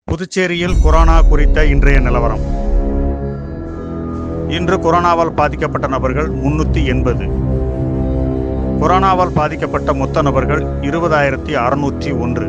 புதுச்சேரியில் கொரோனா குறித்த இன்றைய நிலவரம் இன்று கொரோனாவால் பாதிக்கப்பட்ட நபர்கள் முன்னூற்றி எண்பது கொரோனாவால் பாதிக்கப்பட்ட மொத்த நபர்கள் இருபதாயிரத்தி அறுநூற்றி ஒன்று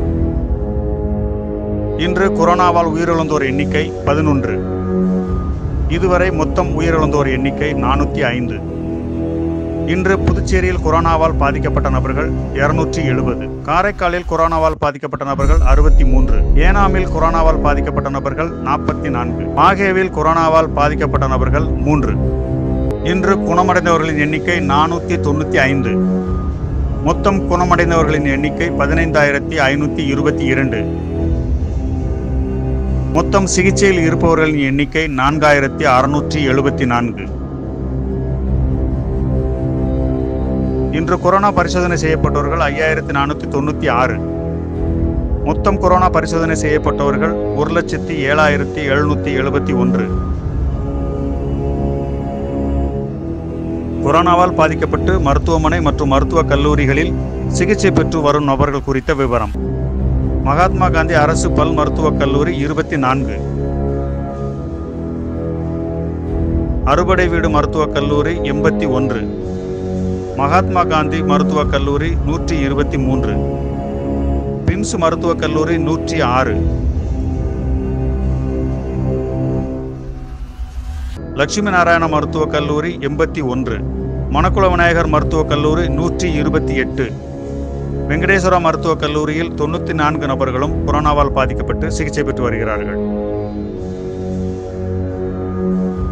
இன்று கொரோனாவால் உயிரிழந்தோர் எண்ணிக்கை பதினொன்று இதுவரை மொத்தம் உயிரிழந்தோர் எண்ணிக்கை நானூற்றி ஐந்து இன்று புதுச்சேரியில் கொரோனாவால் பாதிக்கப்பட்ட நபர்கள் இருநூற்றி எழுபது காரைக்காலில் கொரோனாவால் பாதிக்கப்பட்ட நபர்கள் அறுபத்தி மூன்று ஏனாமில் கொரோனாவால் பாதிக்கப்பட்ட நபர்கள் நாற்பத்தி நான்கு மாகேவில் கொரோனாவால் பாதிக்கப்பட்ட நபர்கள் மூன்று இன்று குணமடைந்தவர்களின் எண்ணிக்கை நானூற்றி தொண்ணூற்றி ஐந்து மொத்தம் குணமடைந்தவர்களின் எண்ணிக்கை பதினைந்தாயிரத்தி ஐநூற்றி இருபத்தி இரண்டு மொத்தம் சிகிச்சையில் இருப்பவர்களின் எண்ணிக்கை நான்காயிரத்தி அறுநூற்றி எழுபத்தி நான்கு இன்று கொரோனா பரிசோதனை செய்யப்பட்டவர்கள் ஐயாயிரத்தி நானூற்றி தொண்ணூற்றி ஆறு மொத்தம் கொரோனா பரிசோதனை செய்யப்பட்டவர்கள் ஒரு லட்சத்தி ஏழாயிரத்தி எழுநூற்றி எழுபத்தி ஒன்று கொரோனாவால் பாதிக்கப்பட்டு மருத்துவமனை மற்றும் மருத்துவக் கல்லூரிகளில் சிகிச்சை பெற்று வரும் நபர்கள் குறித்த விவரம் மகாத்மா காந்தி அரசு பல் மருத்துவக் கல்லூரி இருபத்தி நான்கு அறுபடை வீடு மருத்துவக் கல்லூரி எண்பத்தி ஒன்று மகாத்மா காந்தி மருத்துவக் கல்லூரி நூற்றி இருபத்தி மூன்று பிம்ஸ் மருத்துவக் கல்லூரி நூற்றி ஆறு லட்சுமி நாராயண மருத்துவக் கல்லூரி எண்பத்தி ஒன்று மணக்குள விநாயகர் மருத்துவக் கல்லூரி நூற்றி இருபத்தி எட்டு வெங்கடேஸ்வரா மருத்துவக் கல்லூரியில் தொண்ணூற்றி நான்கு நபர்களும் கொரோனாவால் பாதிக்கப்பட்டு சிகிச்சை பெற்று வருகிறார்கள்